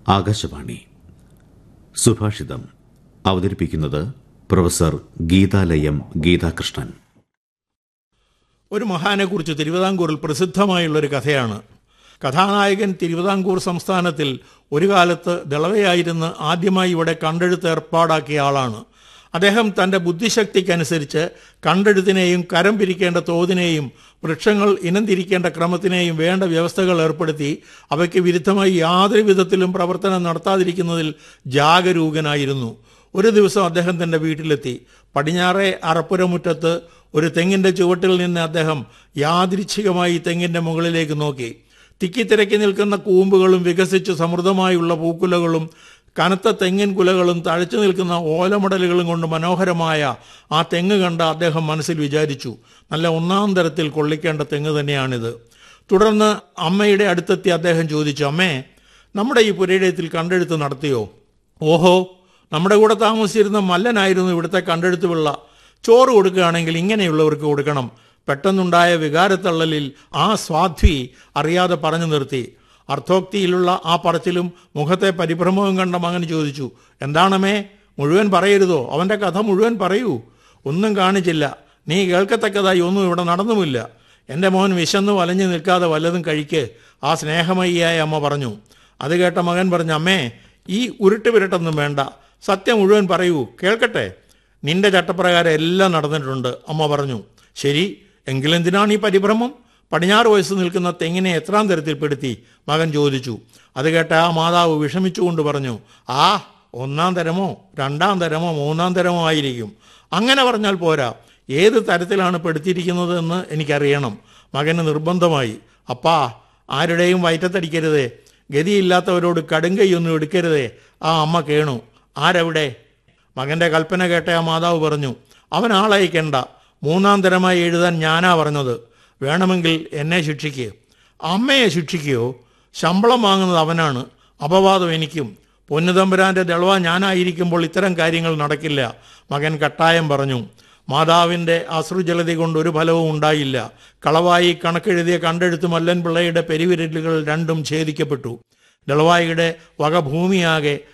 ആകാശവാണി സുഭാഷിതം അവതരിപ്പിക്കുന്നത് പ്രൊഫസർ ഗീതാലയം ഗീതാകൃഷ്ണൻ ഒരു മഹാനെക്കുറിച്ച് തിരുവിതാംകൂറിൽ പ്രസിദ്ധമായുള്ള ഒരു കഥയാണ് കഥാനായകൻ തിരുവിതാംകൂർ സംസ്ഥാനത്തിൽ ഒരു കാലത്ത് ദളവയായിരുന്ന് ആദ്യമായി ഇവിടെ കണ്ടെഴുത്ത് ഏർപ്പാടാക്കിയ ആളാണ് അദ്ദേഹം തൻ്റെ ബുദ്ധിശക്തിക്കനുസരിച്ച് കണ്ടെഴുത്തിനെയും കരം പിരിക്കേണ്ട തോതിനെയും വൃക്ഷങ്ങൾ ഇനം തിരിക്കേണ്ട ക്രമത്തിനെയും വേണ്ട വ്യവസ്ഥകൾ ഏർപ്പെടുത്തി അവയ്ക്ക് വിരുദ്ധമായി യാതൊരു വിധത്തിലും പ്രവർത്തനം നടത്താതിരിക്കുന്നതിൽ ജാഗരൂകനായിരുന്നു ഒരു ദിവസം അദ്ദേഹം തൻ്റെ വീട്ടിലെത്തി പടിഞ്ഞാറേ അറപ്പുരമുറ്റത്ത് ഒരു തെങ്ങിൻ്റെ ചുവട്ടിൽ നിന്ന് അദ്ദേഹം യാദൃച്ഛികമായി തെങ്ങിൻ്റെ മുകളിലേക്ക് നോക്കി തിക്കിത്തിരക്കി നിൽക്കുന്ന കൂമ്പുകളും വികസിച്ച് സമൃദ്ധമായുള്ള പൂക്കുലകളും കനത്ത തെങ്ങിൻ കുലകളും തഴച്ചു നിൽക്കുന്ന ഓലമടലുകളും കൊണ്ട് മനോഹരമായ ആ തെങ്ങ് കണ്ട അദ്ദേഹം മനസ്സിൽ വിചാരിച്ചു നല്ല ഒന്നാം തരത്തിൽ കൊള്ളിക്കേണ്ട തെങ്ങ് തന്നെയാണിത് തുടർന്ന് അമ്മയുടെ അടുത്തെത്തി അദ്ദേഹം ചോദിച്ചു അമ്മേ നമ്മുടെ ഈ പുരയിടത്തിൽ കണ്ടെഴുത്ത് നടത്തിയോ ഓഹോ നമ്മുടെ കൂടെ താമസിച്ചിരുന്ന മല്ലനായിരുന്നു ഇവിടുത്തെ കണ്ടെഴുത്ത് പിള്ള ചോറ് കൊടുക്കുകയാണെങ്കിൽ ഇങ്ങനെയുള്ളവർക്ക് കൊടുക്കണം പെട്ടെന്നുണ്ടായ വികാരത്തള്ളലിൽ ആ സ്വാധ്വി അറിയാതെ പറഞ്ഞു നിർത്തി അർത്ഥോക്തിയിലുള്ള ആ പറച്ചിലും മുഖത്തെ പരിഭ്രമവും കണ്ട മകൻ ചോദിച്ചു എന്താണമേ മുഴുവൻ പറയരുതോ അവൻ്റെ കഥ മുഴുവൻ പറയൂ ഒന്നും കാണിച്ചില്ല നീ കേൾക്കത്തക്കതായി ഒന്നും ഇവിടെ നടന്നുമില്ല എൻ്റെ മോൻ വിശന്നു വലഞ്ഞു നിൽക്കാതെ വല്ലതും കഴിക്ക് ആ സ്നേഹമയ്യായ അമ്മ പറഞ്ഞു അത് കേട്ട മകൻ പറഞ്ഞു അമ്മേ ഈ ഉരുട്ട് വിരട്ടൊന്നും വേണ്ട സത്യം മുഴുവൻ പറയൂ കേൾക്കട്ടെ നിന്റെ ചട്ടപ്രകാരം എല്ലാം നടന്നിട്ടുണ്ട് അമ്മ പറഞ്ഞു ശരി എങ്കിലെന്തിനാണ് ഈ പരിഭ്രമം പടിഞ്ഞാറ് വയസ്സ് നിൽക്കുന്ന തെങ്ങിനെ എത്രാം തരത്തിൽ പെടുത്തി മകൻ ചോദിച്ചു അത് കേട്ട ആ മാതാവ് വിഷമിച്ചുകൊണ്ട് പറഞ്ഞു ആ ഒന്നാം തരമോ രണ്ടാം തരമോ മൂന്നാം തരമോ ആയിരിക്കും അങ്ങനെ പറഞ്ഞാൽ പോരാ ഏത് തരത്തിലാണ് പെടുത്തിയിരിക്കുന്നത് എന്ന് എനിക്കറിയണം മകന് നിർബന്ധമായി അപ്പാ ആരുടെയും വയറ്റത്തടിക്കരുതേ ഗതിയില്ലാത്തവരോട് കടുങ്കൈയൊന്നും എടുക്കരുതേ ആ അമ്മ കേണു ആരെവിടെ മകന്റെ കൽപ്പന കേട്ട ആ മാതാവ് പറഞ്ഞു അവൻ ആളയക്കണ്ട മൂന്നാം തരമായി എഴുതാൻ ഞാനാ പറഞ്ഞത് വേണമെങ്കിൽ എന്നെ ശിക്ഷിക്ക് അമ്മയെ ശിക്ഷിക്കുകയോ ശമ്പളം വാങ്ങുന്നത് അവനാണ് അപവാദം എനിക്കും പൊന്നുതമ്പുരാന്റെ ദളവ ഞാനായിരിക്കുമ്പോൾ ഇത്തരം കാര്യങ്ങൾ നടക്കില്ല മകൻ കട്ടായം പറഞ്ഞു മാതാവിന്റെ അശ്രുജലതി കൊണ്ട് ഒരു ഫലവും ഉണ്ടായില്ല കളവായി കണക്കെഴുതിയ കണ്ടെഴുത്ത് മല്ലൻ പിള്ളയുടെ പെരുവിരലുകൾ രണ്ടും ഛേദിക്കപ്പെട്ടു ദളവായിയുടെ വകഭൂമിയാകെ